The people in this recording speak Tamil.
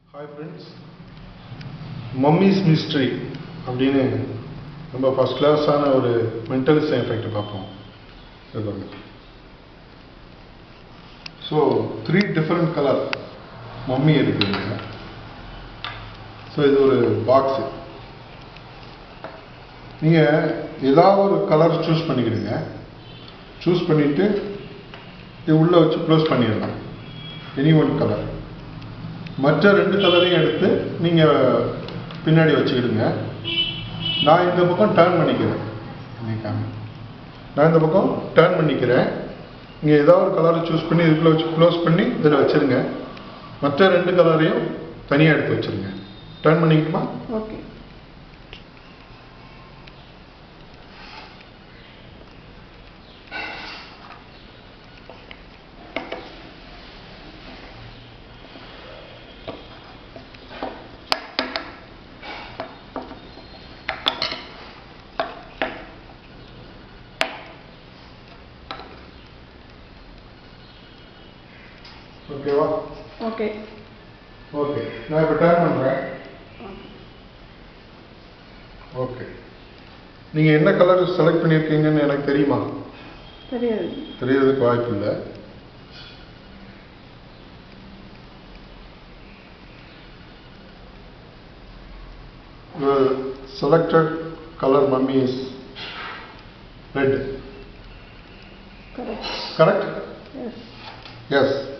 ஹாய் ஃப்ரெண்ட்ஸ் மம்மிஸ் மிஸ்ட்ரி அப்படின்னு ரொம்ப ஃபஸ்ட் கிளாஸான ஒரு மென்டலிசம் எஃபெக்ட் பார்ப்போம் இது so three different colour mummy இருக்குதுங்க ஸோ இது ஒரு பாக்ஸு நீங்கள் ஏதாவது ஒரு கலர் சூஸ் பண்ணிக்கிடுங்க சூஸ் பண்ணிவிட்டு இது உள்ளே வச்சு க்ளோஸ் பண்ணிடலாம் எனி ஒன் கலர் மற்ற ரெண்டு கலரையும் எடுத்து நீங்கள் பின்னாடி வச்சுக்கிடுங்க நான் இந்த பக்கம் டேர்ன் பண்ணிக்கிறேன் நினைக்காம நான் இந்த பக்கம் டேர்ன் பண்ணிக்கிறேன் நீங்கள் ஏதாவது ஒரு கலரை சூஸ் பண்ணி இதுக்குள்ளே வச்சு க்ளோஸ் பண்ணி இதில் வச்சுருங்க மற்ற ரெண்டு கலரையும் தனியாக எடுத்து வச்சுருங்க டேர்ன் பண்ணிக்கணுமா ஓகே ஓகேவா ஓகே ஓகே நான் இப்போ டேர்ன் பண்ணுறேன் ஓகே நீங்கள் என்ன கலர் செலக்ட் பண்ணியிருக்கீங்கன்னு எனக்கு தெரியுமா தெரியாது தெரியறதுக்கு வாய்ப்பு இல்லை The selected color mummy is red. Correct Correct? Yes Yes.